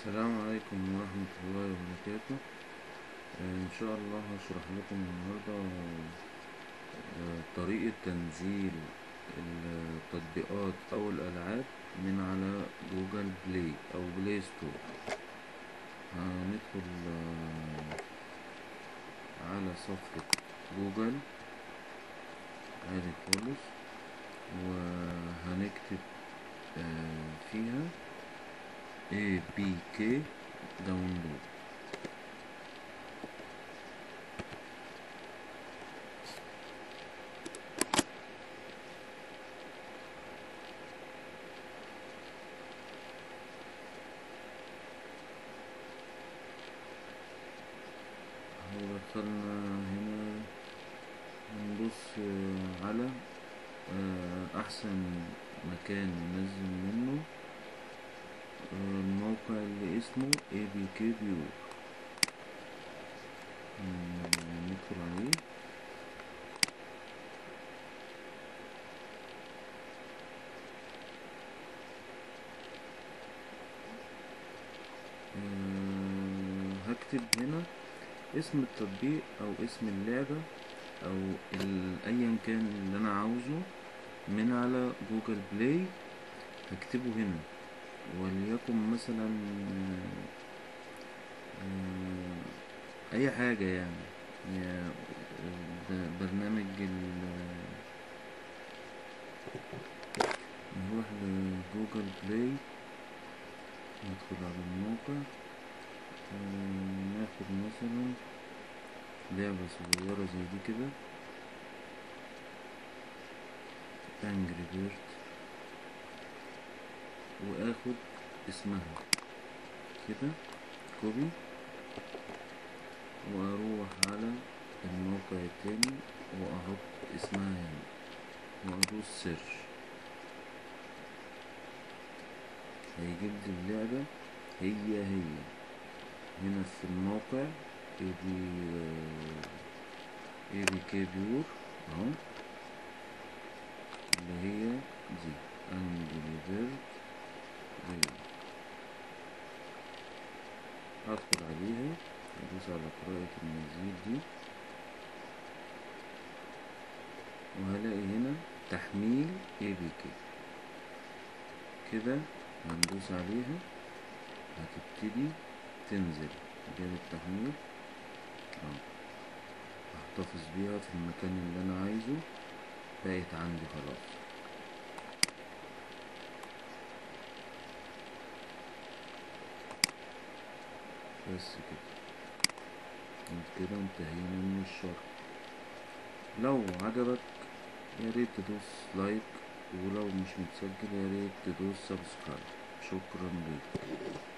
السلام عليكم ورحمة الله وبركاته آه، إن شاء الله هشرح لكم النهاردة آه، طريقة تنزيل التطبيقات أو الألعاب من على جوجل بلاي أو بلاي ستور هندخل آه، على صفحة جوجل عادي خالص وهنكتب آه، فيها APK داونلود هو دخلنا هنا هنبص على آه، أحسن مكان ننزل منه الموقع اللي اسمه ABK View ندخل عليه آه، هكتب هنا اسم التطبيق او اسم اللعبة او ال- ايا كان اللي انا عاوزه من على جوجل بلاي هكتبه هنا وليكن مثلا آه، اي حاجة يعني يا ب- برنامج ال نروح لجوجل بلاي ندخل على الموقع آه، ناخد مثلا لعبة صغيرة زي دي كده انجري بيرد واخد اسمها كده كوبي واروح على الموقع التاني واحط اسمها هنا وادوس سيرش هيجيب لي اللعبة هي هي هنا في الموقع اي بي اي بي كي بيور اهو اللي هي دي انجري بيرد أيوة. هدخل عليها ادوس على قراءة المزيد دي وهلاقي هنا تحميل ABK كده هندوس عليها هتبتدي تنزل جاب التحميل اهو هحتفظ بيها في المكان اللي انا عايزه بقت عندي خلاص بس كده كده انتهينا من الشرح لو عجبك يا ريت تدوس لايك ولو مش متسجل يا ريت تدوس سبسكرايب شكرا ليك